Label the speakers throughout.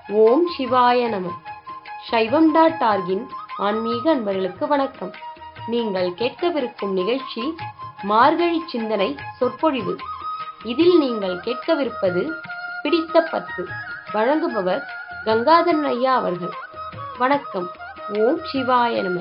Speaker 1: ஓம் சிவாய நம சைவம் டாட் ஆர்கின் ஆன்மீக அன்பர்களுக்கு வணக்கம் நீங்கள் கேட்கவிருக்கும் நிகழ்ச்சி மார்கழி சிந்தனை சொற்பொழிவு இதில் நீங்கள் கேட்கவிருப்பது பிடித்த பத்து வழங்குபவர் கங்காதரன் ஐயா அவர்கள் வணக்கம் ஓம் சிவாய நம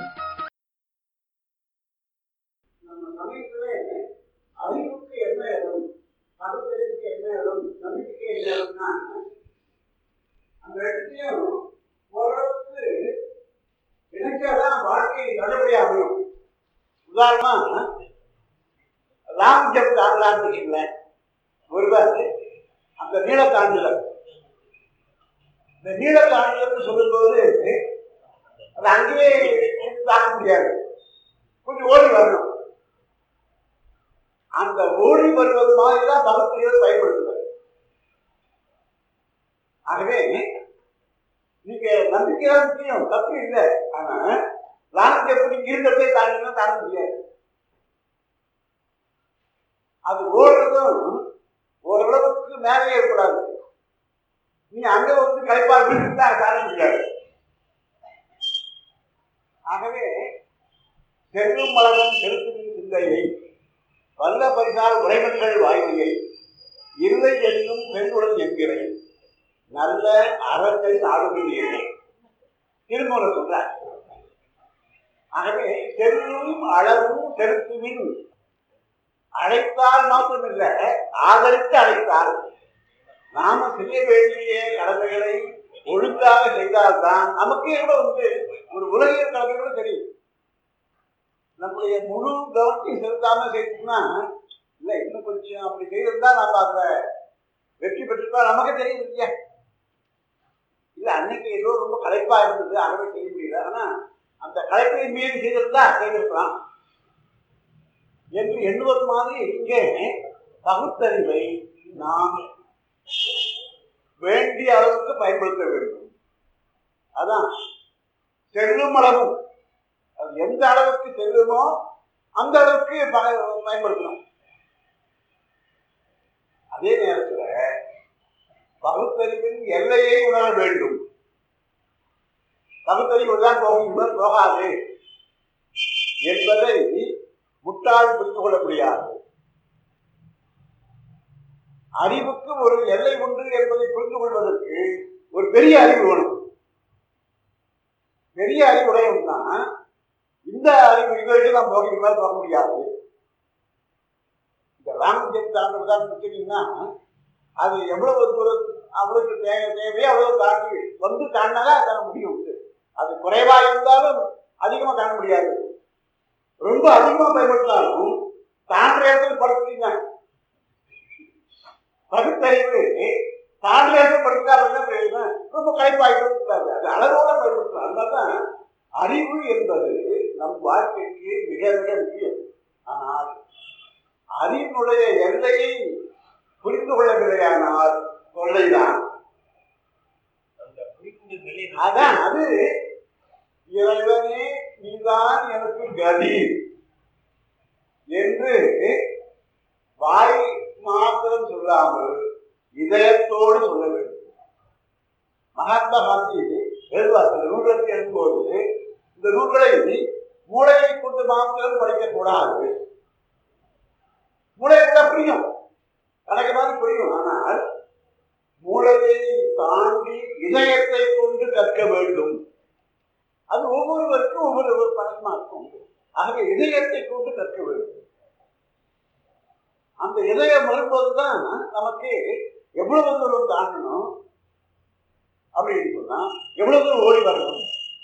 Speaker 2: நம்ம சமயத்திலே அறிவுக்கு என்ன இடம் பகுத்தறிவுக்கு என்ன இடம் நம்பிக்கைக்கு என்ன இடம்னா அந்த இடத்தையும் ஓரளவுக்கு இணைச்சாதான் வாழ்க்கை நல்லபடியா அமையும் உதாரணமா ராம் ஜப் தாண்டலான்னு வச்சுக்கல ஒருவர் அந்த நீள தாண்டுதல் இந்த நீள தாண்டுதல்னு சொல்லும்போது அது அங்கேயே இருந்து தாண்ட முடியாது கொஞ்சம் ஓடி வரணும் அந்த ஓடி வருவது மாதிரி தான் பகுத்தறிவை பயன்படுத்துவது ஆகவே நீங்க நம்பிக்கை தான் முக்கியம் தப்பு இல்லை ஆனா லாங் எப்படி இருக்கிறதே தாண்டினா தாண்ட முடியாது அது ஓடுறதும் ஓரளவுக்கு மேலே இருக்கக்கூடாது நீ அங்க வந்து களைப்பா வீட்டுக்கு தான் தாண்ட முடியாது ஆகவே செல்லும் மலரும் செலுத்தும் சிந்தையை வல்ல பரிசால் உரைமன்கள் வாய்மையை இல்லை என்னும் பெண்குடன் என்கிறேன் நல்ல அறத்தை நாடுகிறீர்கள் திருமூல சொல்றார் ஆகவே செல்லும் அளவும் செலுத்துமின் அழைத்தால் மாத்திரமில்ல ஆதரித்து அழைத்தால் நாம செய்ய வேண்டிய கடமைகளை ஒழுங்காக செய்தால்தான் நமக்கே கூட வந்து ஒரு உலகியல் கடமை கூட தெரியும் நம்முடைய முழு கவனத்தையும் செலுத்தாம செய்தோம்னா இல்ல இன்னும் கொஞ்சம் அப்படி செய்திருந்தா நம்ம அந்த வெற்றி பெற்றிருக்கோம் நமக்கு தெரியும் இல்லையா இல்ல அன்னைக்கு ஏதோ ரொம்ப களைப்பா இருந்தது அறவே செய்ய முடியல ஆனா அந்த களைப்பை மீறி செய்திருந்தா செய்திருக்கலாம் என்று எண்ணுவது மாதிரி இங்கே பகுத்தறிவை நாம் வேண்டிய அளவுக்கு பயன்படுத்த வேண்டும் அதான் செல்லும் அளவும் அது எந்த அளவுக்கு செல்லுமோ அந்த அளவுக்கு ப- பயன்படுத்தணும் அதே நேரத்துல பகுத்தறிவின் எல்லையை உணர வேண்டும் பகுத்தறிவு தான் போகும் போகாது என்பதை முட்டாள் புரிந்து கொள்ள முடியாது அறிவுக்கு ஒரு எல்லை உண்டு என்பதை புரிந்து கொள்வதற்கு ஒரு பெரிய அறிவு வேணும் பெரிய அறிவுடையவன்னா இந்த அறிவு இது வரைக்கும் தான் போகிறதுக்கு மேல போக முடியாது இந்த ராமஜெயம் தாண்டதான் வச்சுட்டீங்கன்னா அது எவ்வளவு தூரம் அவளுக்கு தேவை தேவையோ அவ்வளவு தாண்டி வந்து தாண்டினாதான் தாண்ட முடியும் அது குறைவா இருந்தாலும் அதிகமா தாண்ட முடியாது ரொம்ப அதிகமா பயன்படுத்தினாலும் தாண்டுற இடத்துல படுத்துட்டீங்க பகுத்தறிவு தாண்டுற இடத்துல படுத்துட்டா அப்படின்னா பிரயோஜனம். ரொம்ப களைப்பாகிட்டு கூடாது அது அளவோட பயன்படுத்தலாம் அதனால்தான் அறிவு என்பது நம் வாழ்க்கைக்கு மிக மிக முக்கியம் ஆனால் அறிவினுடைய எல்லையை புரிந்து கொள்ளவில்லையானால் தொல்லைதான் அதான் அது இறைவனே நீதான் எனக்கு கதி என்று வாய் மாத்திரம் சொல்லாமல் இதயத்தோடு சொல்ல வேண்டும் மகாத்மா காந்தி எழுதுவார் சில நூல்களுக்கு எழுதும்போது இந்த நூல்களை மூளையை கொண்டு மாத்திரம் படிக்கக்கூடாது மூளை கூட புரியும் எனக்கு மாதிரி புரியும் ஆனால் மூளையை தாண்டி இதயத்தை கொண்டு கற்க வேண்டும் அது ஒவ்வொருவருக்கும் ஒவ்வொரு பழக்கமா இருக்கும் ஆகவே இதயத்தை கொண்டு கற்க வேண்டும் அந்த இதயம் வரும்போதுதான் நமக்கு எவ்வளவு தூரம் தாண்டணும் அப்படின்னு சொன்னா எவ்வளவு தூரம் ஓடி வரணும்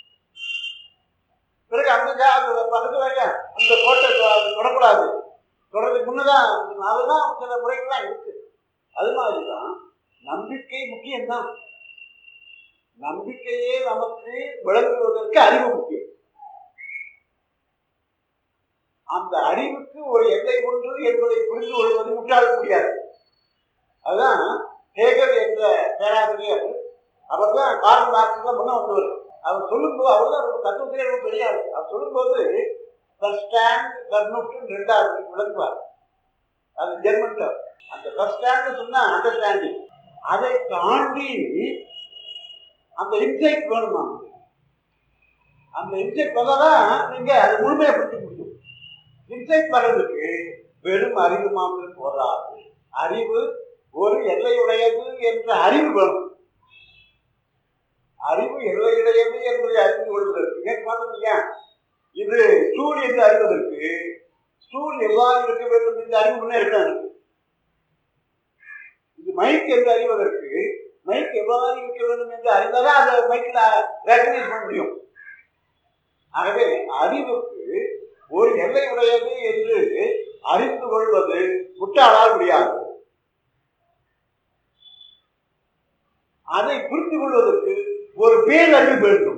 Speaker 2: பிறகு அந்த ஜா- அந்த பக்கத்துல அந்த கோட்டை தொ- தொடக்கூடாது தொடர்றதுக்கு முன்னதான் அதெல்லாம் சில முறைகள்லாம் இருக்கு அது மாதிரிதான் நம்பிக்கை முக்கியம்தான் நம்பிக்கையே நமக்கு விளங்குவதற்கு அறிவு முக்கியம் அந்த அறிவுக்கு ஒரு எல்லை ஒன்று என்பதை புரிந்து கொள்வது முட்டாள முடியாது அதுதான் ஹேகர் என்ற பேராசிரியர் அவர் தான் கார்ல் மார்க்ஸ் தான் முன்ன வந்தவர் அவர் சொல்லும்போது அவர் தான் தத்துவத்திலே ரொம்ப பெரிய ஆளு. அவர் சொல்லும்போது ஃபர்ஸ்ட் கர்னுட்டு ரெண்டாவது விளங்குவார் அது ஜெர்மன் term. அந்த ஃபர்ஸ்ட் சொன்னா அண்டர்ஸ்டாண்டிங் அதை தாண்டி அந்த இன்சைட் வேணுமா அந்த இன்சைட் வந்தாதான் நீங்க அதை முழுமையை பற்றி முடியும் இன்சைட் வர்றதுக்கு வெறும் அறிவு மாத்திரம் போதாது அறிவு ஒரு எல்லையுடையது என்ற அறிவு வேணும் அறிவு எல்லையுடையது என்பதை அறிந்து கொள்வதற்கு நேற்று பார்த்தோம் இல்லையா இது ஸ்டூல் என்று அறிவதற்கு ஸ்டூல் எவ்வாறு இருக்க வேண்டும் என்று அறிவு முன்னே இருக்காது இது மைக் என்று அறிவதற்கு மைக் எவ்வாறு இருக்க வேண்டும் என்று அறிந்தாதான் அதை மைக்கில் ரெக்கனைஸ் பண்ண முடியும் ஆகவே அறிவுக்கு ஒரு எல்லை உடையது என்று அறிந்து கொள்வது முட்டாளால் முடியாது அதை புரிந்து கொள்வதற்கு ஒரு பேரறிவு வேண்டும்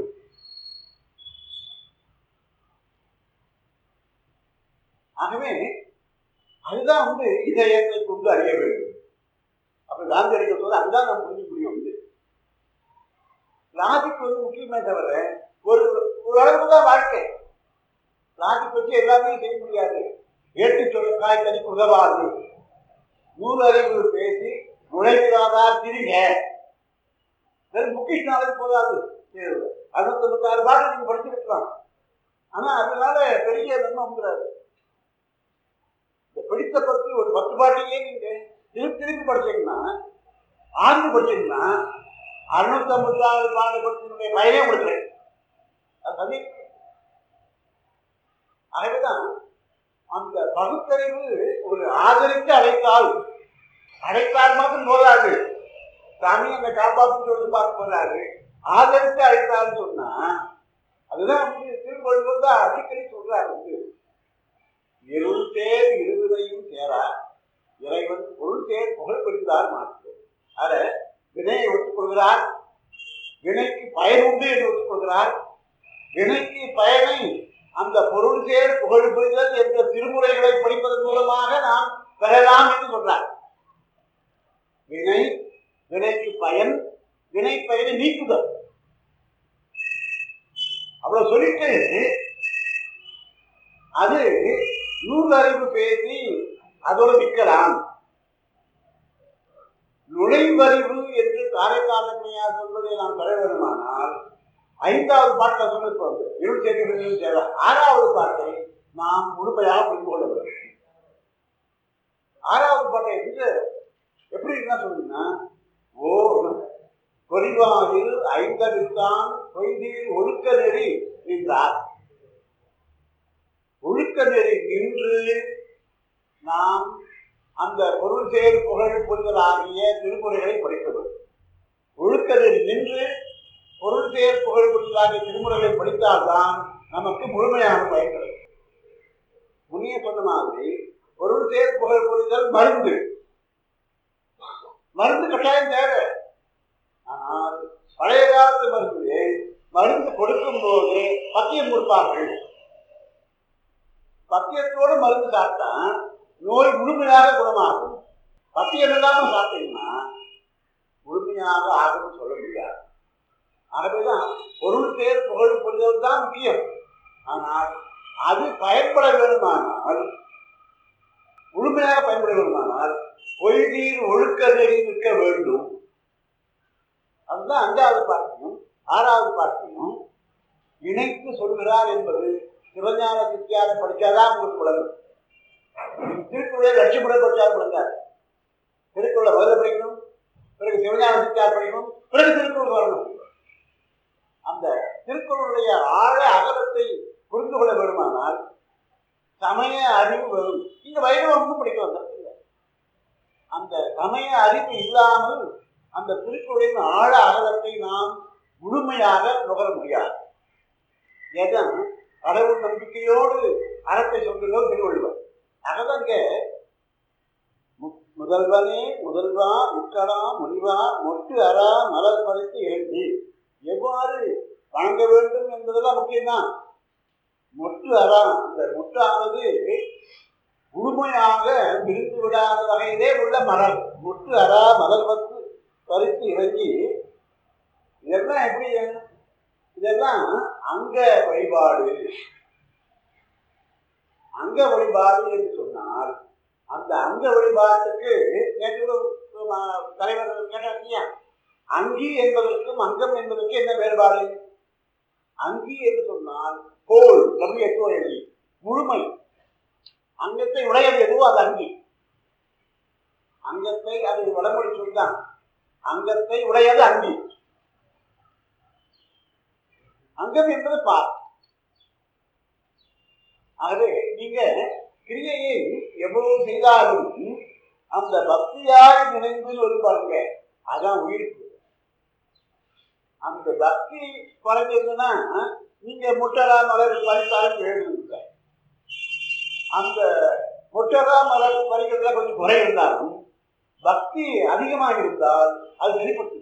Speaker 2: ஆகவே அதுதான் வந்து இதயத்தை கொண்டு அறிய வேண்டும் அப்ப காந்தியடிகள் சொல்ல அதுதான் நம்ம புரிஞ்சுக்க முடியும் வந்து லாஜிக் வந்து முக்கியமே தவிர ஒரு ஒரு அளவுக்கு தான் வாழ்க்கை லாஜிக் வச்சு எல்லாமே செய்ய முடியாது ஏட்டு சொல்ல காய்கறி உதவாது நூறு அறிவு பேசி நுழைவிடாதா திரிக வெறும் புக்கிஷ் நாலேஜ் போதாது தேர்வு அறுபத்தொன்பத்தாறு பாட்டு நீங்க படிச்சிருக்கலாம் ஆனா அதனால பெரிய நன்மை வந்துடாது இந்த பிடித்த பத்தி ஒரு பத்து பாட்டையே நீங்க திருப்பி திருப்பி படிச்சீங்கன்னா ஆண்டு படிச்சீங்கன்னா அறுநூத்தி ஐம்பத்தி ஆறு பாட்டு படிச்சதுடைய பயனே கொடுக்குறேன் அது சரி ஆகவேதான் அந்த பகுத்தறிவு ஒரு ஆதரித்து அழைத்தால் அழைத்தால் மட்டும் போதாது சாமி அந்த காப்பாற்று சொல்லி பார்க்க போறாரு ஆதரித்து அழைத்தான்னு சொன்னா அதுதான் வந்து திருவள்ளுவர் தான் அடிக்கடி சொல்றாரு வந்து இருள் தேர் இருவரையும் சேரா இறைவன் பொருள் தேர் புகழ் பெறுகிறார் மாற்று அத வினையை ஒத்துக்கொள்கிறார் வினைக்கு பயன் உண்டு என்று ஒத்துக்கொள்கிறார் வினைக்கு பயனை அந்த பொருள் சேர் புகழ் புரிதல் என்ற திருமுறைகளை படிப்பதன் மூலமாக நாம் பெறலாம் என்று சொல்றார் வினை வினைக்கு பயன் வினை பயனை நீக்குதல் அவ்வளவு சொல்லிட்டு அது நூறு அறிவு பேசி அதோடு நிற்கலாம் நுழைவறிவு என்று காரைக்காலமையார் சொல்வதை நாம் பெற வேண்டுமானால் ஐந்தாவது பாட்டில் சொல்லிருப்போம் இருள் செய்திகளிலும் சேர ஆறாவது பாட்டை நாம் முழுமையாக புரிந்து கொள்ள வேண்டும் ஆறாவது பாட்டை வந்து எப்படி என்ன சொல்லுங்கன்னா ஓ பொறிவாயில் ஐந்தவித்தான் பொய்தில் ஒழுக்க நெறி நின்றார் ஒழுக்க நெறி நின்று நாம் அந்த பொருள் சேர் புகழ் புரிதல் ஆகிய திருமுறைகளை படிக்க வேண்டும் ஒழுக்க நெறி நின்று பொருள் சேர் புகழ் புரிதல் ஆகிய திருமுறைகளை படித்தால்தான் நமக்கு முழுமையான பயன் கிடைக்கும் முன்னிய சொன்ன மாதிரி பொருள் சேர் புகழ் புரிதல் மருந்து மருந்து கட்டாயம் தேவை ஆனால் பழைய காலத்து மருந்து மருந்து கொடுக்கும் போது பத்தியம் கொடுப்பார்கள் பத்தியத்தோடு மருந்து சாப்பிட்டா நோய் முழுமையாக குணமாகும் பத்தியம் இல்லாம சாப்பிட்டீங்கன்னா முழுமையாக ஆகும்னு சொல்ல முடியாது ஆகவேதான் பொருள் பேர் புகழ் புரிதல் தான் முக்கியம் ஆனால் அது பயன்பட வேண்டுமானால் முழுமையாக பயன்பட வேண்டுமானால் பொய்தீர் ஒழுக்க நெறி நிற்க வேண்டும் அதுதான் அஞ்சாவது பாட்டையும் ஆறாவது பாட்டையும் இணைத்து சொல்கிறார் என்பது சிவஞான சித்தியார படிச்சாதான் உங்களுக்கு விளங்கும் திருக்குறளை லட்சியமுறை படிச்சாலும் விளங்காது திருக்குறளை முதல்ல படிக்கணும் பிறகு சிவஞான சித்தியார் படிக்கணும் பிறகு திருக்குறள் வரணும் அந்த திருக்குறளுடைய ஆழ அகலத்தை புரிந்து கொள்ள வேண்டுமானால் சமய அறிவு வரும் இங்க வைணவமும் படிக்க வந்தது இல்லை அந்த சமய அறிவு இல்லாமல் அந்த திருக்குறளின் ஆழ அகலத்தை நாம் முழுமையாக நுகர முடியாது ஏதான் கடவுள் நம்பிக்கையோடு அறத்தை சொல்கிறதோ திருவள்ளுவர் அகதங்க முதல்வனே முதல்வா முக்கடா முனிவா மொட்டு அரா மலர் பறித்து எழுந்தி எவ்வாறு வணங்க வேண்டும் என்பதெல்லாம் முக்கியம்தான் மொட்டு அரா அந்த மொட்டானது முழுமையாக விரிந்து விடாத வகையிலே உள்ள மலர் மொட்டு அரா மலர் வந்து பறித்து இறங்கி இதெல்லாம் எப்படி இதெல்லாம் அங்க வழிபாடு அங்க வழிபாடு என்று சொன்னால் அந்த அங்க வழிபாட்டுக்கு நேற்று தலைவர் கேட்டாங்க அங்கி என்பதற்கும் அங்கம் என்பதற்கு என்ன வேறுபாடு அங்கி என்று சொன்னால் கோல் டபிள்யூஎஸ்ஓஎல்இ முழுமை அங்கத்தை உடையது எதுவோ அது அங்கி அங்கத்தை அது வடமொழி சொல்தான் அங்கத்தை உடையது அங்கி அங்கம் என்பது பார் ஆகவே நீங்க கிரியையை எவ்வளவு செய்தாலும் அந்த பக்தியாய் நினைந்து ஒரு பாருங்க அதான் உயிர்ப்பு அந்த பக்தி குறைஞ்சதுன்னா நீங்க முட்டரா மலர் பறித்தாலும் எழுதுங்க அந்த முட்டரா மலர் பறிக்கிறதுல கொஞ்சம் குறை இருந்தாலும் பக்தி அதிகமாக இருந்தால் அது வெளிப்பட்டு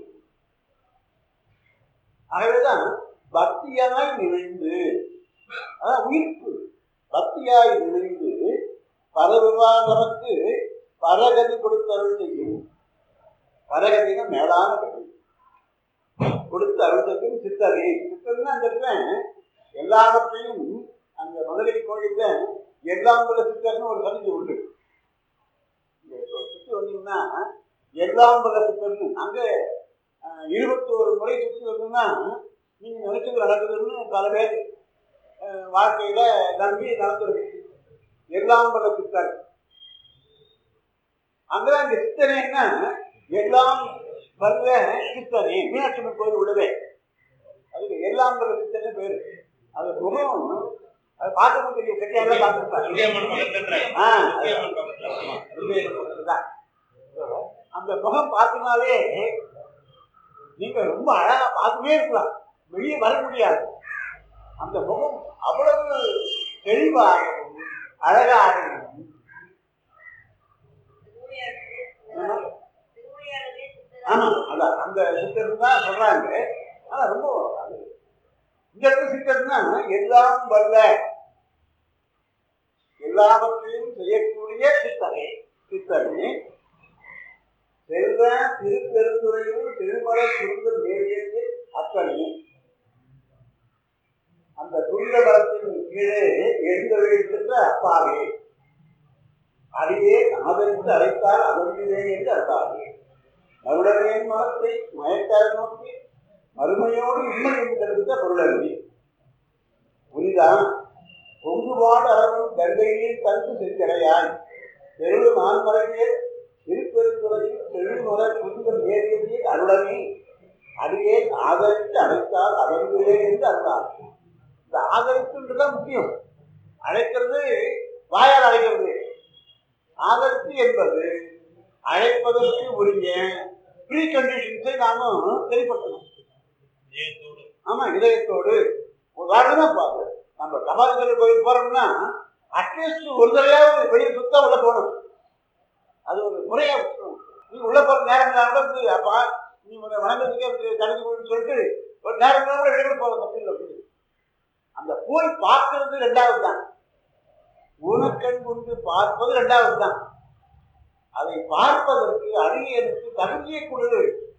Speaker 2: ஆகவேதான் பக்தியாய் நினைந்து அதான் உயிர்ப்பு பக்தியாய் நினைந்து பரவிவாதமக்கு பரகதி கொடுத்தருள் செய்யும் பரகதினா மேலான கதை கொடுத்த அருள் செய்யும் சித்தரி சித்தர்னா அந்த இடத்துல எல்லாவற்றையும் அந்த மதுரை கோயில்ல எல்லாம் பல சித்தர்னு ஒரு சதிஞ்சு உண்டு இங்க சுத்தி வந்தீங்கன்னா எல்லாம் பல சித்தர்னு அங்க அஹ், இருபத்தோரு முறை சுத்தி வந்தீங்கன்னா நீங்க நினைச்சது நடக்குதுன்னு பல பேர் அஹ், வாழ்க்கையில நம்பி நடந்துருக்கு எல்லாம் பல சித்தர் அங்கதான் இந்த சித்தனைன்னா எல்லாம் வல்ல சித்தனே மீனாட்சி அம்மன் கோயில் உள்ளவே அதுக்கு எல்லாம் வல்ல சித்தனே பேரு அது முகம் அது பார்க்கவும் தெரியும் கட்டியாக பார்த்துருப்பாரு
Speaker 3: விஜயமன் பக்கத்துல
Speaker 2: ஆ,
Speaker 3: விஜயமன் பக்கத்துல ஆமா.
Speaker 2: விஜயன் பக்கத்துலதான். அந்த முகம் பார்த்தினாலே நீங்க ரொம்ப அழகா பார்த்துமே இருக்கலாம் வெளியே வர முடியாது அந்த முகம் அவ்வளவு தெளிவாகவும் அழகாகவும் ஆமா. ஆமா அதான் அந்த சித்தர் தான் சொல்றாங்க ஆனா ரொம்ப அது இந்த இடத்துல சித்தர்னா எல்லாம் வல்ல எல்லாவற்றையும் செய்யக்கூடிய சித்தரே சித்தரே செல்வ திருப்பெருந்துறையில் திருமலை சுருந்த நேரியது அத்தனை அந்த துரித பலத்தின் கீழே எழுந்தொழிக்கின்ற அப்பாவே அடியே ஆதரித்து அழைத்தால் அகன்றிலே என்று அர்த்தாவே மருடனின் மனத்தை மயக்கார நோக்கி மறுமையோடு இன்மை என்று தெரிவித்த பொருளன்றி புரிதான் பொங்குபாடு அளவும் கங்கையில் தந்து செஞ்சடையாய் தெருவு நான்மறையே திருப்பெருந்துறையில் தெருமுறை புரிதல் ஏறியதே அருளனே அடியே ஆதரித்து அழைத்தால் அகன்றிலே என்று அர்த்தார் இந்த ஆதரித்துன்றதுதான் முக்கியம் அழைக்கிறது வாயால் அழைக்கிறது ஆதரித்து என்பது அழைப்பதற்கு உரிய ப்ரீ கண்டிஷன்ஸை நாம வெளிப்படுத்தணும்
Speaker 3: விஜயத்தோடு
Speaker 2: ஆமா இதயத்தோடு உதாரணமா பாரு நம்ம கபாலீஸ்வரர் கோயில் போறோம்னா அட்லீஸ்ட் ஒரு தடவையாவது வெளியே சுத்தா உள்ள போகணும் அது ஒரு முறையா வச்சுக்கணும். நீ உள்ள போற நேரம் கூட வந்து அப்பா நீ உன்னை வணங்கத்துக்கே தடுத்து போயின்னு சொல்லிட்டு ஒரு நேரம் கூட வெளியே போற தப்பு இல்லை அப்படி. அந்த போய் பார்க்கறது ரெண்டாவது தான் ஊனக்கண் கொண்டு பார்ப்பது ரெண்டாவது தான் அதை பார்ப்பதற்கு அடியனுக்கு தகுதியை கொடு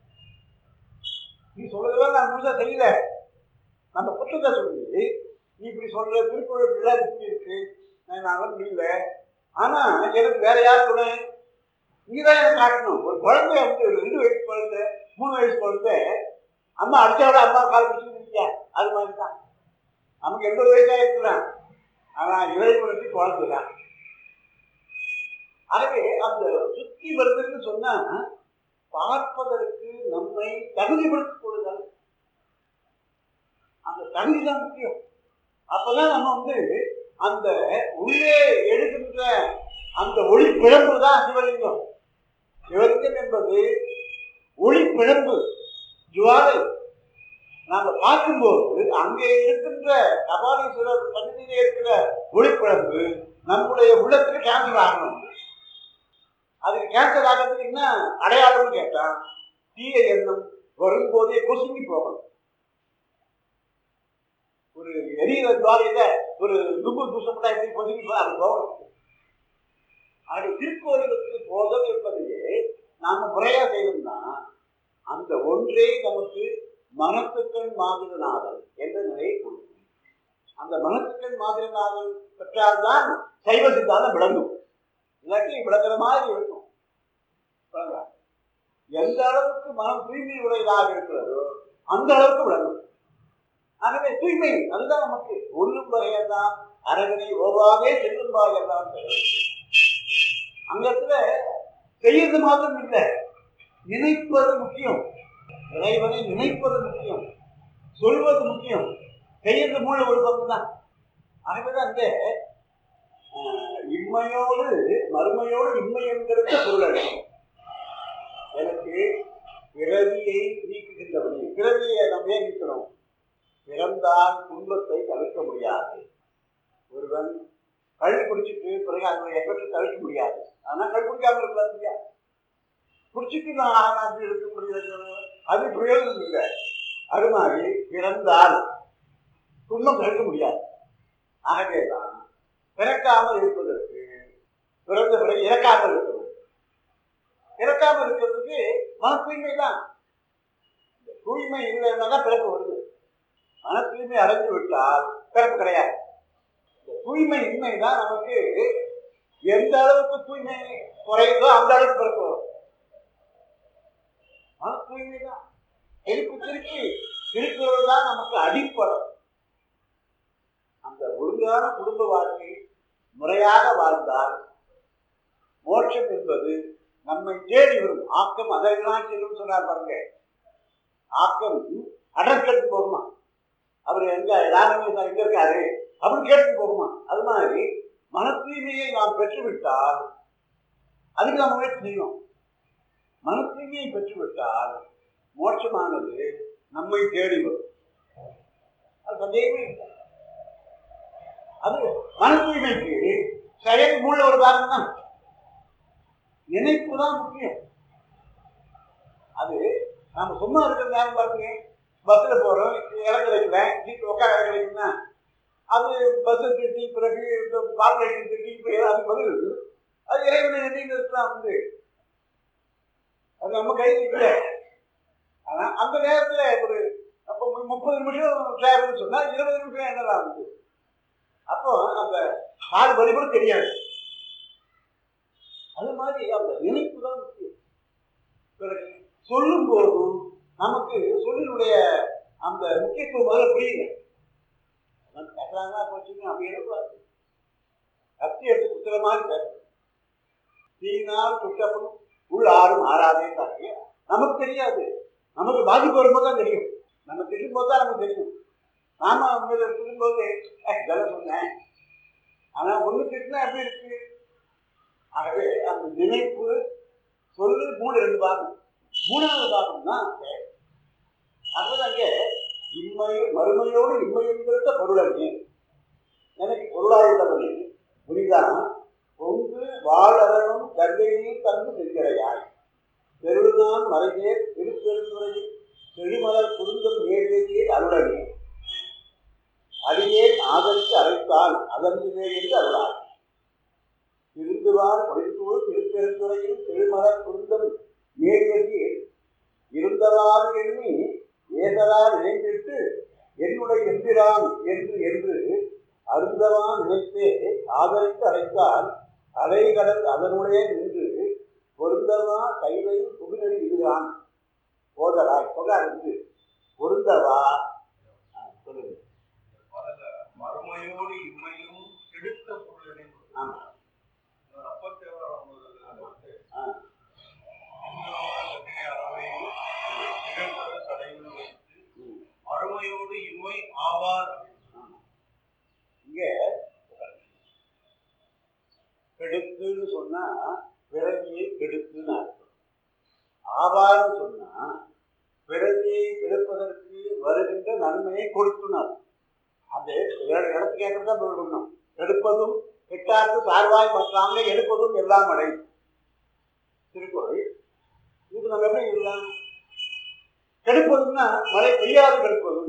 Speaker 2: நீ சொல்றதெல்லாம் நான் முழுசா செய்யல நம்ம புத்தகத்தை சொல்லி நீ இப்படி சொல்ற திருக்குறள் இப்படிலாம் இப்படி இருக்கு நான் நான் முடியல ஆனா எனக்கு வேற யார் துணை நீதான் எனக்கு காட்டணும் ஒரு குழந்தை வந்து ஒரு ரெண்டு வயசு குழந்தை மூணு வயசு குழந்தை அம்மா அடிச்சாவோட அம்மா கால் பிடிச்சிருக்கீங்க அது மாதிரி தான் நமக்கு எண்பது வயசா இருக்கலாம் ஆனா இறைவனுக்கு குழந்தை தான் ஆகவே அந்த சுத்தி வருதுன்னு சொன்னா பார்ப்பதற்கு நம்மை தகுதிப்படுத்திக் கொள்ளுதல் அந்த தகுதி தான் முக்கியம் அப்பதான் நம்ம வந்து அந்த உள்ளே எழுகின்ற அந்த ஒளி பிழம்பு தான் சிவலிங்கம் சிவலிங்கம் என்பது ஒளி பிழம்பு ஜுவாலை நாம பார்க்கும்போது அங்கே இருக்கின்ற கபாலீஸ்வரர் சன்னிதியிலே இருக்கிற ஒளிப்பிழம்பு நம்முடைய உள்ளத்துக்கு கேன்சல் ஆகணும் அதுக்கு கேன்சல் ஆகிறதுக்கு என்ன அடையாளம்னு கேட்டா தீய எண்ணம் வரும்போதே கொசுங்கி போகணும் ஒரு எரியிற ஜுவாலையில ஒரு துப்பு தூசப்பட்டா எப்படி கொசுங்கி போக அது போகணும் அது திருக்கோயிலுக்கு போதல் என்பதையே நாம முறையா செய்யணும்னா அந்த ஒன்றே நமக்கு மனத்துக்கள் மாதிரநாதல் என்ற நிலையை கொடுக்கும் அந்த மனத்துக்கள் மாதிரநாதல் பெற்றால்தான் சைவ சித்தாந்தம் விளங்கும் இல்லாட்டி விளங்குற மாதிரி இருக்கும் விளங்கா எந்த அளவுக்கு மனம் தூய்மை உடையதாக இருக்கிறதோ அந்த அளவுக்கு விளங்கும் ஆகவே தூய்மை அதுதான் நமக்கு ஒல்லும் வகையெல்லாம் அரகனை ஓவாவே செல்லும் வகையெல்லாம் அந்த இடத்துல செய்யறது மாத்திரம் இல்லை நினைப்பது முக்கியம் இறைவனை நினைப்பது முக்கியம் சொல்வது முக்கியம் செய்யறது மூல ஒரு பங்கு தான் ஆகவேதான் அந்த ஆஹ், இம்மையோடு மறுமையோடு இம்மை என்கிறது பொருள் அடையும் எனக்கு பிறவியை நீக்குகின்றபடி பிறவியை நம்ம ஏன் நீக்கணும் பிறந்தால் துன்பத்தை தவிர்க்க முடியாது ஒருவன் கழி குடிச்சிட்டு பிறகு அதனுடைய எஃபெக்ட் தவிர்க்க முடியாது ஆனால் கழி குடிக்காம இருக்கலாம் இல்லையா குடிச்சிட்டு நான் அப்படி இருக்க முடியாது அது பிரயோஜனம் இல்லை அது மாதிரி பிறந்தால் துன்பம் தவிர்க்க முடியாது ஆகவேதான் பிறக்காமல் இருப்பதற்கு பிறந்த பிறகு இறக்காமல் இருக்கிறது இறக்காமல் இருக்கிறதுக்கு மன தூய்மை தான் இந்த தூய்மை இல்லைன்னா தான் பிறப்பு வருது மன தூய்மை அடைந்து விட்டால் பிறப்பு கிடையாது இந்த தூய்மை இன்மை தான் நமக்கு எந்த அளவுக்கு தூய்மை குறையுதோ அந்த அளவுக்கு பிறப்பு வரும் மன தூய்மை தான் திருப்பி திருப்பி திருக்குறது தான் நமக்கு அடிப்படை அந்த ஒழுங்கான குடும்ப வாழ்க்கை முறையாக வாழ்ந்தால் மோட்சம் என்பது நம்மை தேடி வரும் ஆக்கம் அதெல்லாம் செல்லும் சொன்னார் பாருங்க ஆக்கம் அடற்கட்டு போகுமா அவர் எங்க ராமகிருஷ்ணன் எங்க இருக்காரு அப்படின்னு கேட்டு போகுமா அது மாதிரி மன தூய்மையை நாம் பெற்றுவிட்டால் அதுக்கு நாம் முயற்சி செய்யணும் மன தூய்மையை பெற்றுவிட்டால் மோட்சமானது நம்மை தேடி வரும் அது சந்தேகமே இல்லை அது மன தூய்மைக்கு செயல் மூல ஒரு காரணம் தான் நினைப்பு தான் முக்கியம் அது நாம சும்மா இருக்கிற நேரம் பாருங்க பஸ்ஸில் போகிறோம் இறங்க வைக்கிறேன் சீட்டு உட்கார இறங்க வைக்கணும்னா அது பஸ்ஸை திட்டி பிறகு இந்த கார்பரேஷன் திட்டி இப்போ அது பதில் இருக்குது. அது இறைவனை எண்ணிட்டு இருக்கலாம் வந்து அது நம்ம கையில் இல்லை ஆனால் அந்த நேரத்தில் ஒரு அப்போ மு- முப்பது நிமிஷம் டிராவல்னு சொன்னால் இருபது நிமிஷம் என்னலாம் வந்து அப்போ அந்த கால் வலி கூட தெரியாது அது மாதிரி அந்த நினைப்பு தான் முக்கியம் பிறகு சொல்லும் போதும் நமக்கு சொல்லினுடைய அந்த முக்கியத்துவம் முதல்ல புரியல அதான் பேசுறாங்க போச்சுங்க அப்படி எழுப்பாரு கத்தி எடுத்து குத்துற மாதிரி பேசுறது தீனால் சுட்டப்படும் உள் ஆறும் ஆறாதேன்றாங்க நமக்கு தெரியாது நமக்கு பாதிப்பு வரும்போது தான் தெரியும் நம்ம திட்டும் போது தான் நமக்கு தெரியும் நாம அவங்க சொல்லும்போது "ஏய், இதெல்லாம் சொன்னேன் ஆனா ஒண்ணு திட்டினா எப்படி இருக்கு ஆகவே அந்த நினைப்பு சொல்லு மூணு ரெண்டு பாகம் மூணாவது பாகம் தான் அதாவது அங்கே இம்மை மறுமையோடு இம்மை என்கிற பொருள் அறிஞ எனக்கு பொருளாய் உள்ளவனே புரிதான் பொங்கு வாழறனும் கங்கையில் தந்து செல்கிறாய் பெருதான் மறைநேர் திருப்பெருந்துறையில் செழிமலர் குருந்தம் ஏழையே அருளனே அடியே ஆதரித்து அழைத்தால் அதன்பிலே என்று அருளார் திருந்துவார் பொழித்தூர் திருப்பெருந்துறையில் செழிமலர் குருந்தம் ஏழையே இருந்தவாறு எண்ணி ஏதரா நினைந்திட்டு என்னுடைய எந்திரான் என்று என்று அருந்தவா நினைத்தே ஆதரித்து அழைத்தால் அலைகடல் அதனுடைய நின்று பொருந்தவா கைதை புகுநெறி இருக்கிறான் போதராய் சொல்லாது பொருந்தவா ஆ, சொல்லுங்க
Speaker 3: அதுல மறுமையோடு இம்மையும் கெடுத்த பொருளினை
Speaker 2: ஆமா
Speaker 3: அப்பத்தேவர் அவங்களுக்கு
Speaker 2: ஆ,
Speaker 3: அறவையும் நிகழ்ந்தது சடையில் வைத்து
Speaker 2: ம்,
Speaker 3: மறுமையோடு இம்மை ஆவார்
Speaker 2: ஆமா. இங்க கெடுத்துன்னு சொன்னா பிறவியை கெடுத்துன்னு அர்த்தம் ஆவார்னு சொன்னா பிறவியை கெடுப்பதற்கு வருகின்ற நன்மையை கொடுத்துன்னு அர்த்தம் அது ஏழு இடத்துக்கு ஏற்றதான் சொல்லணும் எடுப்பதும் கெட்டார்க்கு சார்வாய் மற்றாங்க எடுப்பதும் எல்லாம் அடை திருக்குறள் இது நம்ம எப்படி எழுதலாம் கெடுப்பதும்னா மழை பெய்யாது கெடுப்பதும்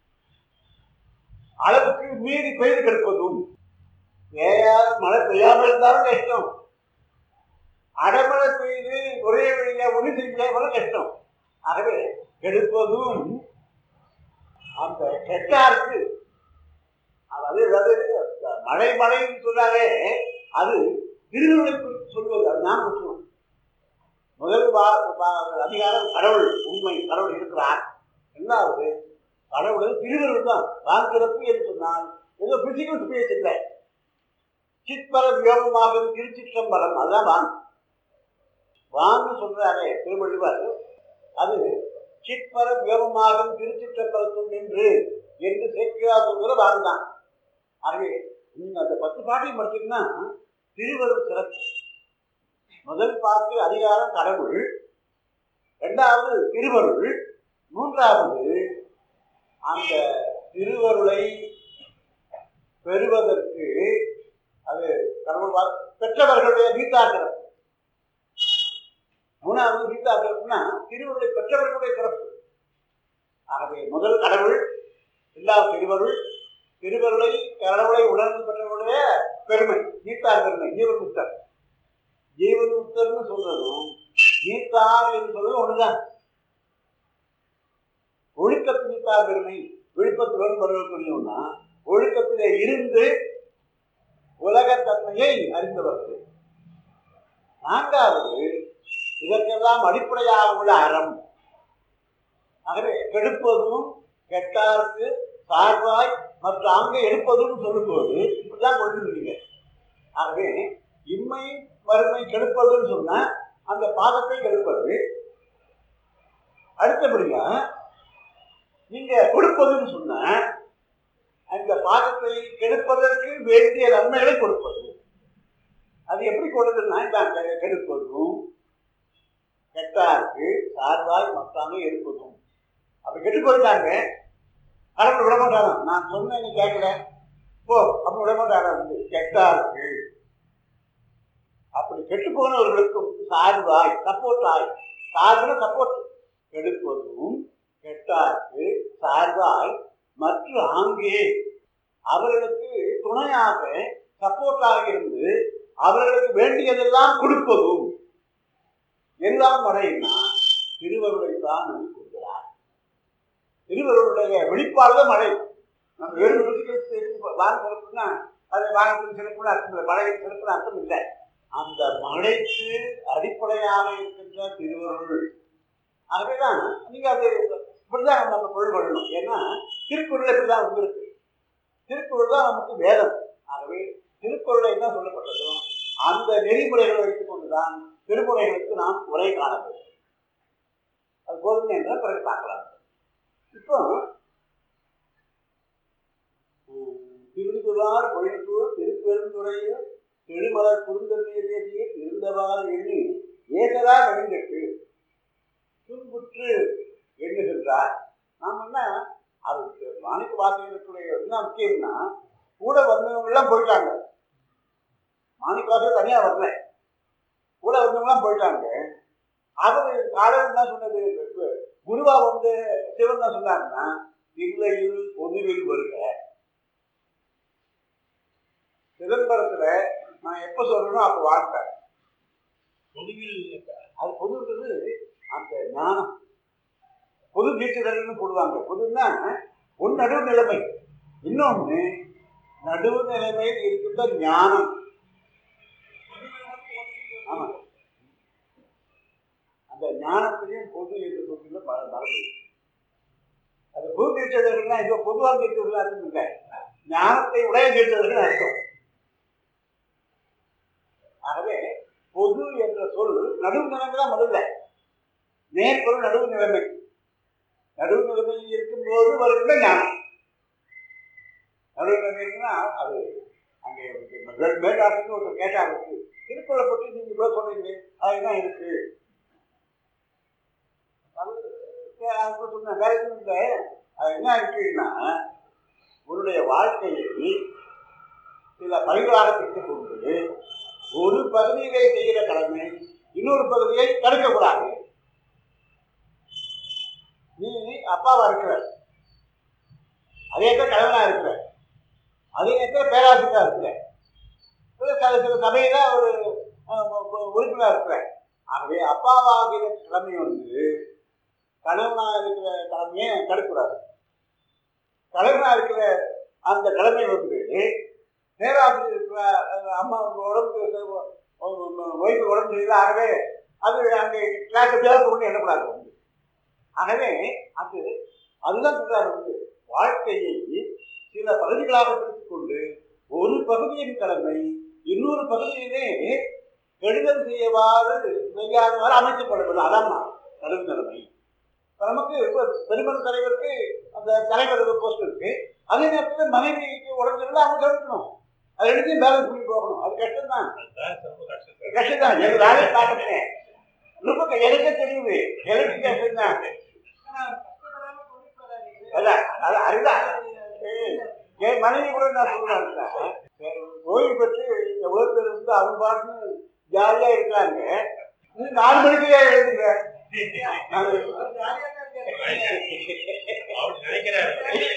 Speaker 2: அளவுக்கு மீறி பெய்து கெடுப்பதும் பெய்யாத மழை பெய்யாமல் இருந்தாலும் கஷ்டம் அடைமழை பெய்து ஒரே வழியா ஒன்று செய்யாமல கஷ்டம் ஆகவே கெடுப்பதும் அந்த கெட்டாருக்கு அதாவது அதாவது மழை மழைன்னு சொன்னாலே அது திருநெல்வேலி குறித்து சொல்வது அது ஞாபகம் வச்சுக்கணும். முதல் வா- வா- அதிகாரம் கடவுள் உண்மை கடவுள் இருக்கிறார் ரெண்டாவது கடவுள் திருவருள் தான் தான் சிறப்பு என்று சொன்னால் ஏதோ பிசிக்கல் ஸ்பேஸ் இல்லை சிற்பர வியோகமாக திருச்சிற்றம்பலம் அதுதான் வான் வான்னு சொல்றாரே திருவள்ளுவர் அது சிற்பர வியோகமாக திருச்சிற்றம்பலத்தும் நின்று என்று சேர்க்கிறா சொல்கிற வான் தான் ஆகவே நீங்க அந்த பத்து பாட்டையும் படிச்சீங்கன்னா திருவருள் சிறப்பு முதல் பாட்டு அதிகாரம் கடவுள் இரண்டாவது திருவருள் மூன்றாவது அந்த திருவருளை பெறுவதற்கு அது கடவுள் வா- பெற்றவர்களுடைய வீட்டாசிறப்பு மூணாவது வீட்டாசிறப்புனா திருவருளை பெற்றவர்களுடைய சிறப்பு ஆகவே முதல் கடவுள் இரண்டாவது திருவருள் திருவருளை கடவுளை உணர்ந்து பெற்றவர்களுடைய பெருமை நீத்தார் பெருமை ஜீவன்முக்தர் ஜீவன்முக்தர்னு சொல்றதும் நீத்தார் என்று சொல்றதும் ஒண்ணுதான் ஒழுக்கத்து நீத்தார் பெருமை விழுப்பத்துடன் வருவக்கூடியவன்னா ஒழுக்கத்திலே இருந்து உலகத்தன்மையை அறிந்தவர்கள் நான்காவது இதற்கெல்லாம் அடிப்படையாக உள்ள அறம் ஆகவே கெடுப்பதும் கெட்டாருக்கு சார்பாய் மற்ற அங்கே எடுப்பதும் சொல்லும்போது இப்படிதான் கொண்டு ஆகவே இம்மை வறுமை கெடுப்பதுன்னு சொன்னா அந்த பாதத்தை கெடுப்பது அடுத்தபடியா நீங்க கொடுப்பதுன்னு சொன்னா அந்த பாதத்தை கெடுப்பதற்கு வேண்டிய நன்மைகளை கொடுப்பது அது எப்படி கொடுக்குதுன்னா இதான் கெ- கெடுப்பதும் கெட்டாருக்கு சார்பாய் மத்தாங்க எடுப்பதும் அப்படி கெட்டு போயிட்டாங்க கடவுள் விட மாட்டாங்க நான் சொன்னேன் நீ கேட்கல போ அப்படி விட மாட்டாங்க வந்து கெட்டாருக்கு அப்படி கெட்டு போனவர்களுக்கும் சார்பாய் சப்போர்ட் ஆய் சார்புன சப்போர்ட் கெடுப்பதும் கெட்டாருக்கு சார்பாய் மற்ற ஆங்கே அவர்களுக்கு துணையாக சப்போர்ட்டாக இருந்து அவர்களுக்கு வேண்டியதெல்லாம் கொடுப்பதும் எல்லாம் வரையினா திருவருளை தான் நம்பி கொடுக்கிறார் திருவருளுடைய வெளிப்பாடு மழை நம்ம வெறும் பிசிக்கல் வாங்க சிறப்புன்னா அது வாங்கத்தின் சிறப்புன்னு அர்த்தம் இல்லை மழை சிறப்புன்னு அர்த்தம் இல்லை அந்த மழைக்கு அடிப்படையாக இருக்கின்ற திருவருள் ஆகவேதான் நீங்க அது இப்படிதான் நம்ம பொருள் கொள்ளணும் ஏன்னா திருக்குறள் இப்படிதான் உங்களுக்கு திருக்குறள் தான் நமக்கு வேதம் ஆகவே திருக்குறளை என்ன சொல்லப்பட்டதோ அந்த நெறிமுறைகளை வைத்துக் கொண்டுதான் திருமுறைகளுக்கு நாம் உரை காண வேண்டும் அது போதும் என்ற பிறகு பார்க்கலாம் இப்போ உம், திருந்துவார் பொழித்தூர் திருப்பெருந்துறையில் திருமலர் குறுந்தன்மையை பேசிய இருந்தவாறு எண்ணி ஏகதா நெடுங்கட்டு துன்புற்று எண்ணுகின்றார் நாம் என்ன அது மாணிக்க வாசகர்களுடைய என்ன முக்கியம்னா கூட வந்தவங்க எல்லாம் போயிட்டாங்க மாணிக்க வாசகர் தனியா வரல கூட வந்தவங்க எல்லாம் போயிட்டாங்க அவர் காலம் என்ன சொன்னது குருவா வந்து சிவன் என்ன சொன்னாருன்னா இல்லையில் பொதுவில் வருக சிதம்பரத்துல நான் எப்ப சொல்றேனோ அப்ப வாழ்க்கை
Speaker 3: பொதுவில்
Speaker 2: அது பொதுன்றது அந்த ஞானம் பொது தீட்சிதர்கள்னு போடுவாங்க பொதுன்னா ஒன்று நடுவு நிலைமை இன்னொன்று நடுவு நிலைமையில் இருக்கின்ற ஞானம் ஆமா அந்த ஞானத்திலையும் பொது என்று சொல்கிற ம- மரபு அது பொது தீட்சிதர்கள்னா இதோ பொதுவாக தீட்சிதர்கள் அர்த்தம் இல்லை ஞானத்தை உடைய தீட்சிதர்கள் அர்த்தம் ஆகவே பொது என்ற சொல் நடுவு நிலைமை தான் முதல்ல நேர்பொருள் நடுவு நிலைமை நடுவு நிலைமையில் இருக்கும்போது வருகின்ற ஞானம் நடுவு நிலைமைன்னா அது அங்கே மேலாட்டுன்னு ஒருத்தர் கேட்டாங்க திருக்குறளை பற்றி நீங்க இவ்வளவு சொல்றீங்க அது என்ன இருக்கு அது சரி, அது சொன்னேன் வேற எதுவும் இல்லை அது என்ன இருக்குன்னா உன்னுடைய வாழ்க்கையில் சில பணிகளாக பிரித்துக் கொண்டு ஒரு பகுதியிலே செய்கிற கடமை இன்னொரு பகுதியை தடுக்கக்கூடாது நீ அப்பாவா இருக்கிற அதே நேரத்தில் கணவனா இருக்கிற அதே நேரத்தில் பேராசிரியரா இருக்கிற சில சில சில சபையில ஒரு அஹ், உறுப்பினரா இருக்கிற ஆகவே அப்பாவாகிற கடமை வந்து கணவனா இருக்கிற கடமையை தடுக்கக்கூடாது கணவனா இருக்கிற அந்த கடமை வந்து பேராசிரியர் இருக்கிற அஹ், அம்மா உங்க உடம்புக்கு ஒய்ஃபு உடம்பு சரியில்லை ஆகவே அது அங்கே கிளாஸ் எப்படியாவது கொண்டு எண்ணக்கூடாது வந்து ஆகவே அது அதுதான் சொல்றாரு வந்து வாழ்க்கையை சில பகுதிகளாக பிரித்துக் கொண்டு ஒரு பகுதியின் கடமை இன்னொரு பகுதியிலே கெடுதல் செய்யவாறு செய்யாதவாறு அமைக்கப்படவில்லை அதான் நடுவு நிலைமை இப்ப நமக்கு இப்ப பெருமன் தலைவருக்கு அந்த தலைவர் போஸ்ட் இருக்கு அதே நேரத்தில் மனைவிக்கு உடஞ்சிருந்தா அவங்க கவனிக்கணும் அது எடுத்து பேலன்ஸ் பண்ணி போகணும் அது கஷ்டம் தான்
Speaker 3: அதுதான் ரொம்ப கஷ்டம்
Speaker 2: கஷ்டம் தான் எனக்கு வேலையை பார்க்கறேன் ரொம்ப எனக்கே தெரியுது எனக்கு கஷ்டம் தான் அதான் அது அதுதான் ஏய், என் மனைவி கூட நான் சொல்றேன் ஓய்வு பெற்று எவ்வளவு பேர் வந்து அவங்க பாட்டு ஜாலியா இருக்கிறாங்க நீ நாலு மணிக்கே எழுதுங்க
Speaker 3: அவர் நினைக்கிறாரு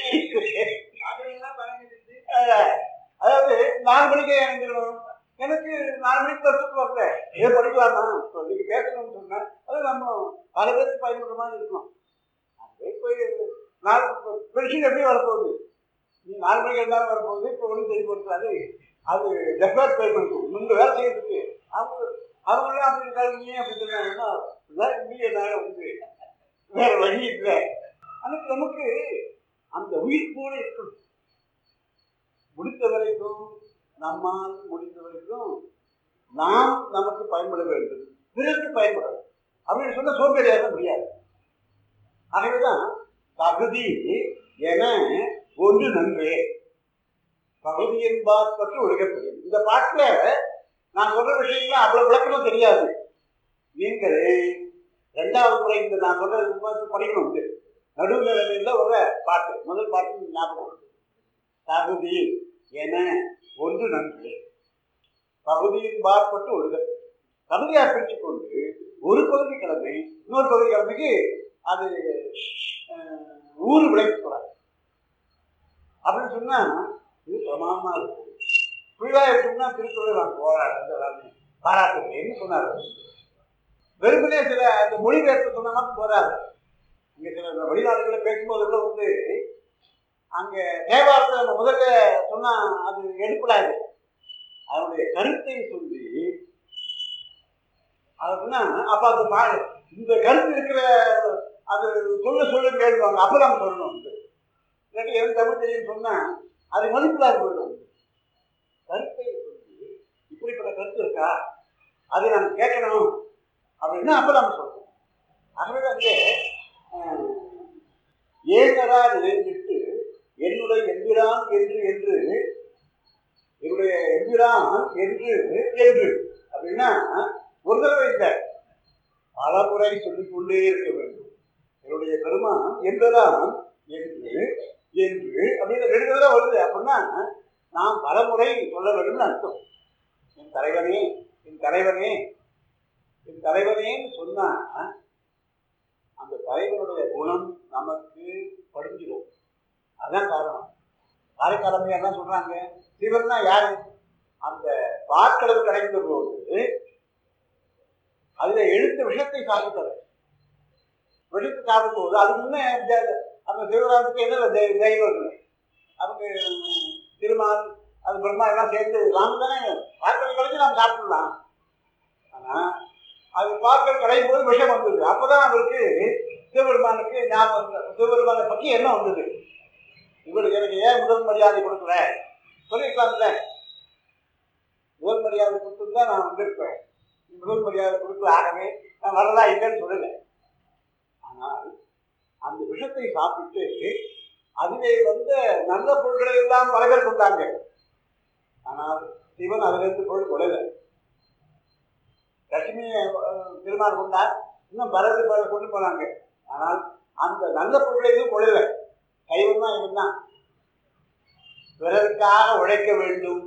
Speaker 2: அதாவது நாலு மணிக்கே எழுந்திரணும் எனக்கு நாலு மணிக்கு வருஷத்துக்கு வரல ஏன் படிக்கலாமா இப்போ நீங்க பேசணும்னு சொன்னேன் அது நம்ம பல பேருக்கு பயன்படுற மாதிரி இருக்கணும் அதே போய் நாலு பென்ஷன் எப்படி வரப்போகுது நீ நாலு மணிக்கு இருந்தாலும் வரப்போகுது இப்போ ஒன்றும் தெரியப்படுத்தாது அது டெஃபர்ட் பேமெண்ட் முன்பு வேலை செய்யறதுக்கு அவங்க அவங்களும் அப்படி இருக்காங்க நீ அப்படி சொன்னாங்கன்னா இதான் இங்கே நாங்கள் வந்து வேற வழி இல்லை அதுக்கு நமக்கு அந்த உயிர் கூட இருக்கணும் முடிந்த வரைக்கும் நம்மால் முடிந்த வரைக்கும் நாம் நமக்கு பயன்பட வேண்டும் பிறருக்கு பயன்படும் அப்படின்னு சொன்ன சோம்பேறியாக முடியாது ஆகவேதான் தகுதி என ஒன்று நன்றே பகுதி என்பார் பற்றி ஒழுகப்படும் இந்த பாட்டுல நான் சொல்ற விஷயங்கள்லாம் அவ்வளவு விளக்கமும் தெரியாது நீங்களே ரெண்டாவது முறை இந்த நான் சொல்றது பார்த்து படிக்கணும் வந்து நடுநிலைமையில ஒரு பாட்டு முதல் பாட்டு ஞாபகம் வருது. தகுதி என ஒன்று நன்று பகுதியின் பார்ப்பட்டு ஒழுக தகுதியாக பிரித்து கொண்டு ஒரு பகுதி கிழமை இன்னொரு பகுதி கிழமைக்கு அது அஹ், ஊர் விளைவிக்கூடாது அப்படின்னு சொன்னா இது பிரமாதமா இருக்கும் புரிவா இருக்கும்னா திருக்குறள் நான் போராடுறது பாராட்டுகிறேன்னு சொன்னார் வெறுமனே சில அந்த மொழிபெயர்ப்பு சொன்னா மட்டும் போதாது இங்க சில வெளிநாடுகளில் பேசும்போது கூட வந்து அங்க தேவாரத்தை நம்ம முதல்ல சொன்னா அது எடுப்படாது அதனுடைய கருத்தை சொல்லி அது சொன்னா அப்ப அது மா- இந்த கருத்து இருக்கிற அது சொல்ல சொல்ல கேள்வாங்க அப்ப நம்ம சொல்லணும் வந்து இல்லாட்டி எனக்கு தமிழ் தெரியும் சொன்னா அது மதிப்பில்லாது போயிடும் கருத்தை சொல்லி இப்படிப்பட்ட கருத்து இருக்கா அதை நம்ம கேட்கணும் அப்படின்னா அப்ப நம்ம சொல்லணும் ஆகவே வந்து அஹ், ஏகரா நினைந்துட்டு என்னுடைய எம்பிரான் என்று என்று என்னுடைய எம்பிரான் என்று என்று அப்படின்னா ஒரு தடவை இல்லை பல முறை சொல்லிக்கொண்டே இருக்க வேண்டும் என்னுடைய பெருமான் எம்பிரான் என்று என்று அப்படின்னு ரெண்டு தடவை வருது அப்படின்னா நாம் பல முறை சொல்ல வேண்டும்னு அர்த்தம் என் தலைவனே என் தலைவனே என் தலைவனேன்னு சொன்னா அந்த தலைவனுடைய குணம் நமக்கு படிஞ்சிடும் அதான் காரணம் காரைக்காலமையா என்ன சொல்றாங்க சிவன்னா யாரு அந்த பாற்கடல் கிடைந்த போது அதுல எழுத்த விஷத்தை சாப்பிட்டாரு விஷத்தை சாப்பிடும் போது அதுக்கு முன்னே ஜ- அந்த சிவராமத்துக்கு என்ன தெய்- தெய்வம் இல்லை அவங்க திருமால் அது பிரம்மா எல்லாம் சேர்ந்து ராம் தானே பாற்கடல் கிடைச்சு நாம் சாப்பிடலாம் ஆனா அது பாற்கடல் கடையும் போது விஷம் வந்தது அப்பதான் அவருக்கு சிவபெருமானுக்கு ஞாபகம் வந்தது. சிவபெருமானை பற்றி என்ன வந்தது இவருக்கு எனக்கு ஏன் முதல் மரியாதை கொடுக்கல சொல்லியிருக்கலாம்ல முதல் மரியாதை கொடுத்து தான் நான் வந்திருப்பேன் நீ முதல் மரியாதை கொடுத்து ஆகவே நான் வரதா இல்லைன்னு சொல்லலை ஆனால் அந்த விஷத்தை சாப்பிட்டு அதிலே வந்த நல்ல பொருட்களை எல்லாம் பல பேர் கொண்டாங்க ஆனால் சிவன் அதிலிருந்து பொருள் கொள்ளலை லட்சுமியை அஹ், திருமால் கொண்டார் இன்னும் பரது பல கொண்டு போனாங்க ஆனால் அந்த நல்ல பொருட்களை எதுவும் கொள்ளலை கைவன் தான் இவன் தான் பிறருக்காக உழைக்க வேண்டும்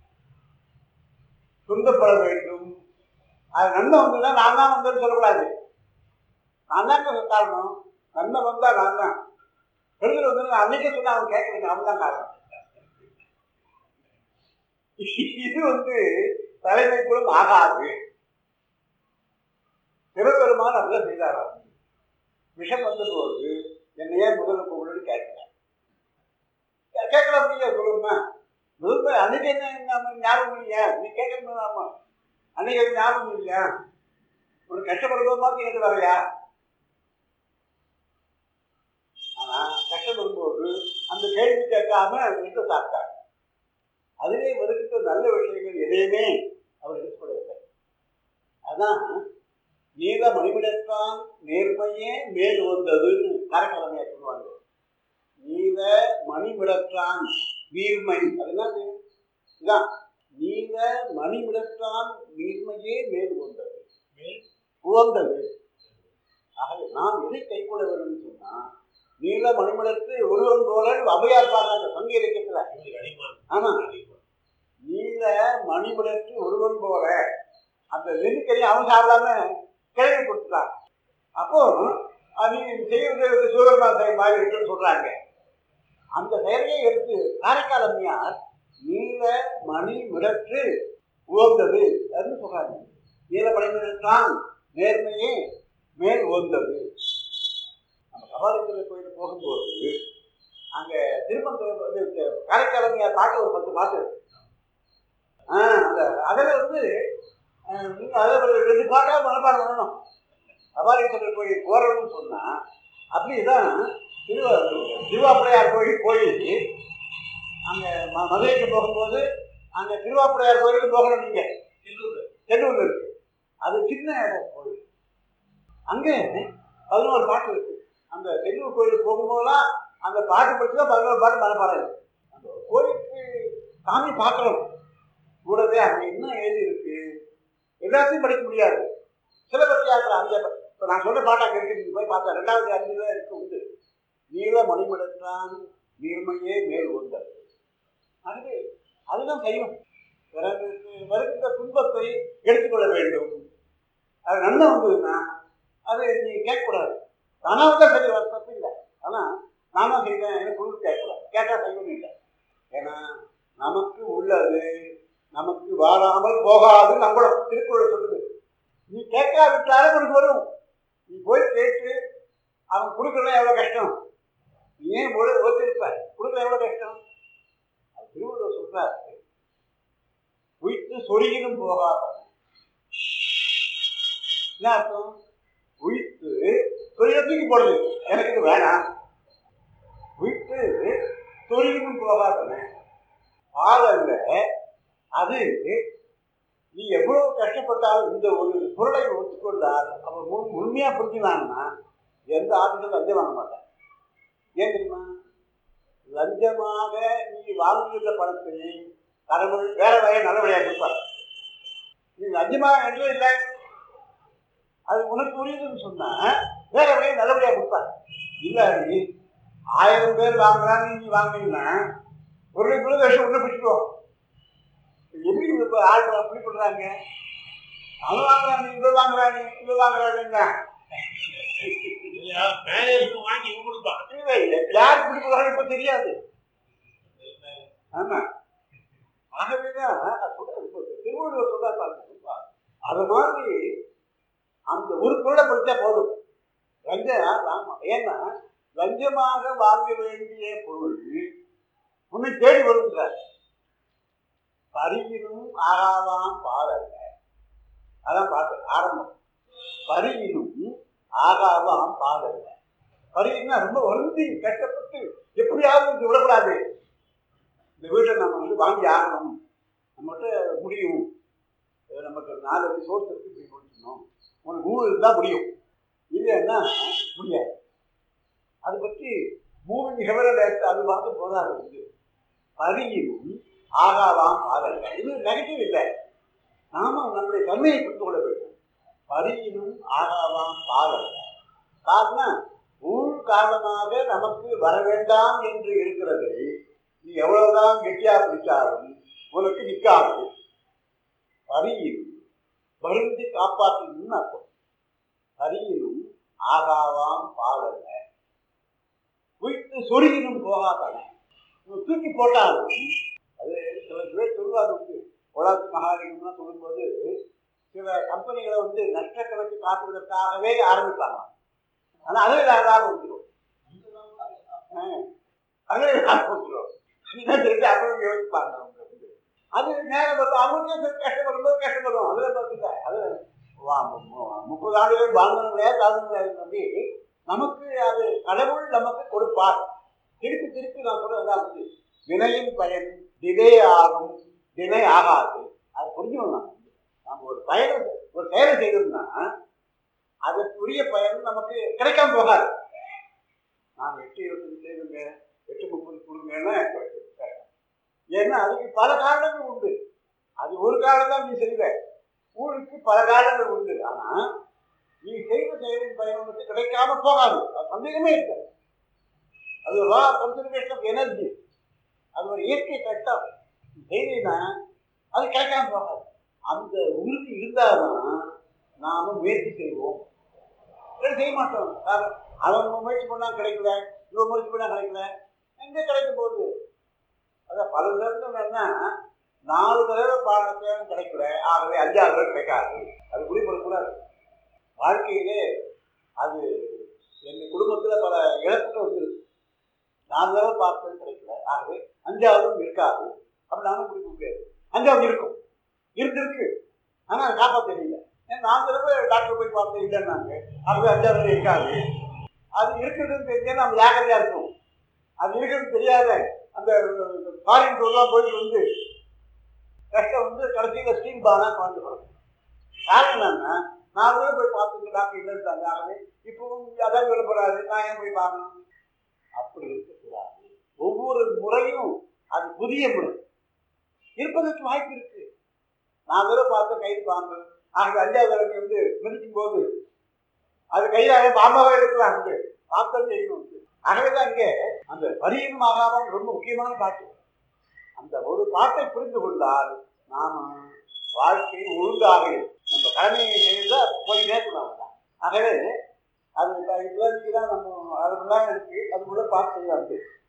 Speaker 2: துன்பப்பட வேண்டும் அது நன்மை வந்ததுன்னா நான் தான் வந்தேன்னு சொல்லக்கூடாது நான் தான் காரணம் நன்மை வந்தா நான் தான் கெடுதல் வந்து நான் அன்னைக்கே சொன்னா அவன் கேட்கறீங்க அவன் தான் காரணம் இது வந்து தலைமை கூட ஆகாது சிவபெருமான் அப்படிதான் செய்தாராம் விஷம் வந்த போது என்னை ஏன் முதல்ல கூப்பிடுன்னு கேட்கிறேன் கேட்கலாம் முடியாது சொல்லுமா முதல்ல அன்னைக்கு என்ன நம்ம ஞாபகம் இல்லையா நீ கேட்கணும் ஆமா அன்னைக்கு அது ஞாபகம் இல்லையா ஒரு கஷ்டப்படும்போது மாதிரி எனக்கு வரையா ஆனா கஷ்டப்படும்போது அந்த கேள்வி கேட்காம விட்டு சாப்பிட்டார் அதிலே வருகின்ற நல்ல விஷயங்கள் எதையுமே அவர் எடுத்துக்கொள்ளவில்லை அதான் நீல மணிவிடத்தான் நேர்மையே மேல் வந்ததுன்னு காரக்கிழமையா சொல்லுவாங்க நீல மணிவிடத்தான் நீர்மை அது என்னது இதான் நீல மணிவிடத்தான் நீர்மையே மேல் வந்தது
Speaker 3: மேல்
Speaker 2: உவந்தது ஆகவே நாம் எதை கைக்கொள்ள வேண்டும் சொன்னா நீல மணிமலத்து ஒருவன் போல அவையார் பாடுறாங்க சங்க இலக்கியத்துல
Speaker 3: இவருக்கு அடிமான்
Speaker 2: ஆமா
Speaker 3: அடிமான்
Speaker 2: நீல மணிமலத்து ஒருவன் போல அந்த நெல்லிக்கறி அவன் சாப்பிடாம கிழவி கொடுத்துட்டான் அப்போ அது செய்யறது சிவபெருமான் செயல் மாதிரி இருக்குன்னு சொல்றாங்க அந்த செயலையே எடுத்து காரைக்கால் அம்மையார் நீல மணி விடற்று உவந்தது அப்படின்னு சொல்றாங்க நீல மணி விடற்றான் நேர்மையே மேல் உவந்தது நம்ம கபாலீஸ்வரர் கோயில் போகும்போது அங்க திருப்பந்தூர் வந்து காரைக்கால் அம்மையார் பாட்டு ஒரு பத்து பாட்டு இருக்கு. ஆ அந்த அதில் வந்து அஹ், நீங்க அதை ஒரு ரெண்டு பாட்டாக மனப்பாடம் பண்ணணும் கபாலீஸ்வரர் கோயில் போறோம்னு சொன்னா அப்படிதான் திருவா திருவாப்பிளையார் கோயில் போய் அங்க ம- மதுரைக்கு போகும்போது அங்க திருவாப்பிளையார் கோயிலுக்கு போகணும் நீங்க
Speaker 3: செல்லூர்
Speaker 2: செல்லூர்ல இருக்கு அது சின்ன இடம் கோயில் அங்கே பதினோரு பாட்டு இருக்கு அந்த செல்லூர் கோயிலுக்கு போகும்போதெல்லாம் அந்த பாட்டு படிச்சு தான் பதினோரு பாட்டு மனப்பாடம் இருக்கு அந்த கோயிலுக்கு சாமி பார்க்கணும் கூடவே அங்க என்ன எழுதி இருக்கு எல்லாத்தையும் படிக்க முடியாது சிலபஸ் யாத்திரை அந்த இப்போ நான் சொல்ற பாட்டு அங்கே இருக்கு நீங்க போய் பார்த்தா ரெண்டாவது அஞ்சுல இருக்கு உண்டு நீல மணிமடத்தான் நீர்மையே மேல் உண்டது அதுவே அதுதான் செய்யும் பிறகு வருகின்ற துன்பத்தை எடுத்துக்கொள்ள வேண்டும் அது நன்மை வந்ததுன்னா அது நீ கேட்கக்கூடாது தானா வந்தா சரி வர தப்பு இல்லை ஆனால் நானா செய்வேன் எனக்கு குழு கேட்கக்கூடாது கேட்டால் செய்யணும் இல்லை ஏன்னா நமக்கு உள்ளது நமக்கு வாராமல் போகாது நம்மள திருக்குறள் சொல்லுது நீ கேட்காவிட்டாலும் உனக்கு வரும் நீ போய் கேட்டு அவன் கொடுக்கறதுலாம் எவ்வளோ கஷ்டம் நீ ஏன் ஒரு ஒருத்திருப்ப கொடுக்கறது எவ்வளோ கஷ்டம் அது திருவள்ளுவர் சொல்றாரு உயிர்த்து சொருகினும் போகாத என்ன அர்த்தம் உயிர்த்து சொருகின தூக்கி போடுது எனக்கு இது வேணாம் உயிர்த்து சொருகினும் போகாதவன் பாதல்ல அது நீ எவ்வளவு கஷ்டப்பட்டாலும் இந்த ஒரு பொருளை ஒத்துக்கொண்டால் அவன் முழு முழுமையா புரிஞ்சுனான்னா எந்த ஆபீஸும் லஞ்சம் வாங்க மாட்டான் ஏன் தெரியுமா லஞ்சமாக நீ வாங்குகின்ற பணத்தை கடவுள் வேற வகையை நல்லபடியாக கொடுப்பார் நீ லஞ்சமாக என்றும் இல்லை அது உனக்கு புரியுதுன்னு சொன்னா வேற வகையை நல்லபடியாக கொடுப்பார் இல்ல நீ ஆயிரம் பேர் வாங்குறான்னு நீ வாங்கினீங்கன்னா ஒரு லட்சம் வருஷம் ஒன்று பிடிச்சிடுவோம் எப்படி இப்போ ஆள் அப்படி பண்றாங்க அவன் வாங்குறான் இவன் வாங்குறான் இவன் வாங்குறாங்க
Speaker 3: இல்லையா மேலே இருக்கு வாங்கி இவன் கொடுப்பான்
Speaker 2: இல்லை இல்லை யார் இப்படி போகிறாங்க இப்போ தெரியாது ஆமா ஆகவேதான் அது சொல்றது இப்போ திருவள்ளுவர் சொல்றா பாருங்க அது மாதிரி அந்த ஒரு பொருளை படித்தா போதும் லஞ்சம் ஆமா ஏன்னா லஞ்சமாக வாங்க வேண்டிய பொருள் உன்னை தேடி வருங்கிறார் பரியினும் ஆகாவாம் பாதல்ல அதான் பாட்டு ஆரம்பம் பரியினும் ஆகாவாம் பாதல்ல பரியினா ரொம்ப வருந்தி கஷ்டப்பட்டு எப்படியாவது இது விடக்கூடாது இந்த வீட்டை நம்ம வந்து வாங்கி ஆகணும் நம்மகிட்ட முடியும் இது நமக்கு ஒரு நாலு அடி சோர்ஸ் இருக்கு இப்படி முடிக்கணும் உனக்கு நூறு இருந்தால் முடியும் இல்லைன்னா முடியாது அது பற்றி மூவிங் ஹெவரல் அது வந்து போதாது வந்து பரியினும் ஆகாவாம் ஆகல இது நெகட்டிவ் இல்லை நாம நம்முடைய தன்மையை புரிந்து கொள்ள வேண்டும் பரியினும் ஆகாவாம் பாகல்ல காரணம் ஊழ் காரணமாக நமக்கு வர வேண்டாம் என்று இருக்கிறதை நீ எவ்வளவுதான் கெட்டியா பிடிச்சாலும் உனக்கு நிற்காது பரியினும் வருந்தி காப்பாற்றணும்னு அர்த்தம் பரியினும் ஆகாவாம் பாகல்ல உயிர்த்து சொருகினும் போகாதன தூக்கி போட்டாலும் அது சில பேர் சொல்லுவாங்க உலக மகாலிங்கம்லாம் சொல்லும்போது சில கம்பெனிகளை வந்து நஷ்டக்கணக்கு காட்டுவதற்காகவே ஆரம்பிப்பாங்க ஆனால் அதில் லாபம் வந்துடும் அதில் லாபம் வந்துடும் என்ன தெரிஞ்சு அப்புறம் யோசிப்பாங்க அவங்க வந்து அது நேரம் வரும் அவங்களுக்கே சரி கஷ்டம் வரும்போது கஷ்டம் வரும் அதில் பார்த்துங்க அது வா- மு- முப்பது ஆண்டுகள் வாழ்ந்தவங்களே தாழ்ந்தவங்களே நம்பி நமக்கு அது கடவுள் நமக்கு கொடுப்பார் திருப்பி திருப்பி நான் சொல்றது வந்து வினையின் பயன் தினை ஆகும் தினை ஆகாது அது புரிஞ்சுக்கணும் நம்ம. நம்ம ஒரு பயனை ஒரு செயலை செய்தோம்னா அதற்குரிய பயன் நமக்கு கிடைக்காம போகாது நான் எட்டு இருபத்தஞ்சு செய்துங்க எட்டு முப்பது கொடுங்கன்னா கிடைக்கும். ஏன்னா அதுக்கு பல காரணங்கள் உண்டு அது ஒரு காரணம் தான் நீ செய்த ஊருக்கு பல காரணங்கள் உண்டு ஆனா நீ செய்த செயலின் பயன் உனக்கு கிடைக்காம போகாது அது சந்தேகமே இருக்காது அது ஒரு கன்சர்வேஷன் ஆஃப் எனர்ஜி அது ஒரு இயற்கை கட்டம் நீ செய்தீங்கன்னா அது கிடைக்காம போகாது அந்த உறுதி இருந்தாதான் நாமும் முயற்சி செய்வோம் இல்லை செய்ய மாட்டோம் காரணம் அவன் முயற்சி பண்ணா கிடைக்கல இவன் முயற்சி பண்ணா கிடைக்கல எங்க கிடைக்கும் போது அதான் பல தடவை என்ன நாலு தடவை பாடத்தையும் கிடைக்கல ஆகவே அஞ்சாவது தடவை கிடைக்காது அது குறிப்பிடக்கூடாது வாழ்க்கையிலே அது எங்கள் குடும்பத்துல பல இழப்புகள் வந்துருக்கு நாலு தடவை பார்த்தது கிடைக்கல ஆகவே அஞ்சாவதும் இருக்காது அப்படி நானும் பிடிக்க முடியாது அஞ்சாவது இருக்கும் இருந்திருக்கு ஆனா அதை காப்பாற்ற தெரியல ஏன்னா நாலு தடவை டாக்டர் போய் பார்த்தேன் இல்லைன்னாங்க ஆகவே அஞ்சாவது தடவை இருக்காது அது இருக்குதுன்னு தெரிஞ்சா நம்ம ஜாக்கிரதையா இருக்கும் அது இருக்குன்னு தெரியாத அந்த ஃபாரின் டூர்லாம் போயிட்டு வந்து கஷ்டம் வந்து கடைசியில் ஸ்டீல் பானா குழந்தை பிறகு காரணம் என்னன்னா நாலு பேர் போய் பார்த்துங்க டாக்டர் இல்லைன்றாங்க ஆகவே இப்பவும் அதான் சொல்ல போறாரு நான் ஏன் போய் பார்க்கணும் அப்படி இருக்கக்கூடாது ஒவ்வொரு முறையும் அது புதிய முறை இருப்பதற்கு வாய்ப்பு இருக்கு நான் தடவை பார்த்த கைது பாம்பு ஆகவே அஞ்சாவது தடவை வந்து மிதிக்கும் போது அது கையிலாக பாம்பாவே இருக்கலாம் அங்கே பார்த்தல் செய்யணும் ஆகவே தான் இங்கே அந்த பரியும் ஆகாமல் ரொம்ப முக்கியமான பாட்டு அந்த ஒரு பாட்டை புரிந்து கொண்டால் நாம வாழ்க்கையில் ஒழுங்காக நம்ம கடமையை செய்தா போய் நேர்க்கலாம் ஆகவே அது இப்ப இப்போதைக்கு தான் நம்ம அதுக்குள்ளாக இருக்கு அதுக்குள்ள பார்த்து செய்யாது